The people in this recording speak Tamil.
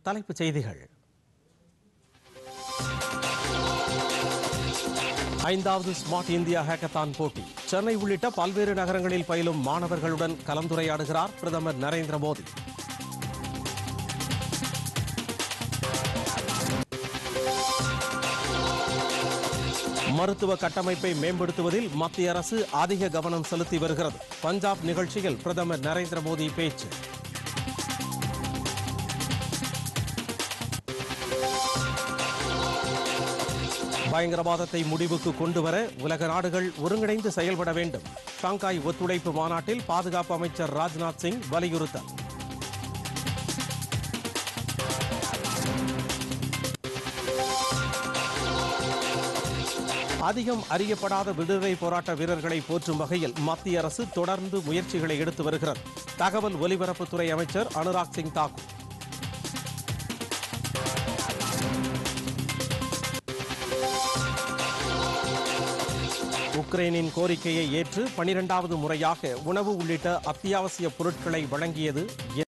தலைப்புச் செய்திகள் ஐந்தாவது ஸ்மார்ட் இந்தியா ஹேக்கத்தான் போட்டி சென்னை உள்ளிட்ட பல்வேறு நகரங்களில் பயிலும் மாணவர்களுடன் கலந்துரையாடுகிறார் பிரதமர் நரேந்திர மோடி மருத்துவ கட்டமைப்பை மேம்படுத்துவதில் மத்திய அரசு அதிக கவனம் செலுத்தி வருகிறது பஞ்சாப் நிகழ்ச்சியில் பிரதமர் நரேந்திர மோடி பேச்சு பயங்கரவாதத்தை முடிவுக்கு கொண்டுவர உலக நாடுகள் ஒருங்கிணைந்து செயல்பட வேண்டும் ஷாங்காய் ஒத்துழைப்பு மாநாட்டில் பாதுகாப்பு அமைச்சர் ராஜ்நாத் சிங் வலியுறுத்தல் அதிகம் அறியப்படாத விடுதலை போராட்ட வீரர்களை போற்றும் வகையில் மத்திய அரசு தொடர்ந்து முயற்சிகளை எடுத்து வருகிறது தகவல் ஒலிபரப்புத்துறை அமைச்சர் அனுராக் சிங் தாக்கூர் உக்ரைனின் கோரிக்கையை ஏற்று பனிரெண்டாவது முறையாக உணவு உள்ளிட்ட அத்தியாவசிய பொருட்களை வழங்கியது